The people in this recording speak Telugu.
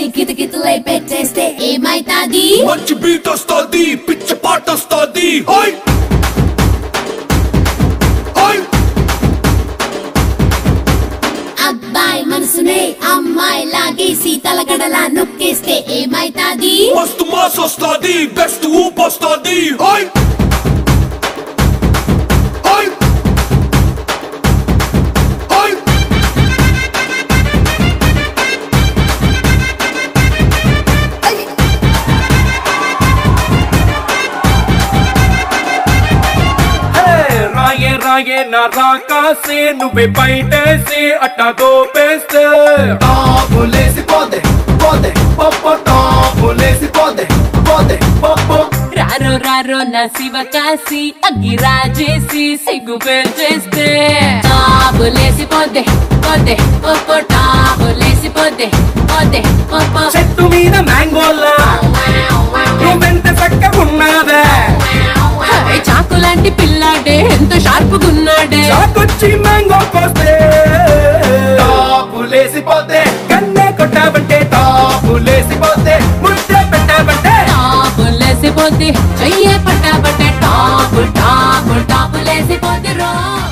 కితకితలై పెట్టేస్తే ఏమైతాది మంచి బీట్ వస్తుంది పిచ్చ పాట వస్తుంది హోయ్ హోయ్ అబ్బాయి మనసునే అమ్మాయి లాగేసి తలగడలా నొక్కేస్తే ఏమైతాది మస్తు మాస్ వస్తుంది బెస్ట్ ఊప్ వస్తుంది హోయ్ హోయ్ హోయ్ హే, రాయే రాయే నా రాకాసే నువ్వే బయటేసి అట్టా దోపేస్తే టాపులేసి పోతే పోతే పప్పు టాపులేసి పోతే పోతే పప్పు రారో రారో నా శివ కాసి అగ్గి రాజేసి సిగ్గు పేల్చేస్తే టాబులేసి పోతే పోతే పొప్పో టాబులేసి పోతే పోతే పొప్పో చెట్టు మీద మ్యాంగోలా నువ్వెంత చక్కగున్నావే హే, చాకు లాంటి పిల్లాడే ఎంత షార్పుగున్నాడే చాకొచ్చి మ్యాంగో కోస్తే టాపులేసి పోతే కన్నే కొట్టావంటే టాపులేసి పోతే ముద్ద పెట్టావంటే టాబులేసి పోతే చెయ్యే పట్టాబట్టే టాపు టాపు టాపులేసి పోతే రో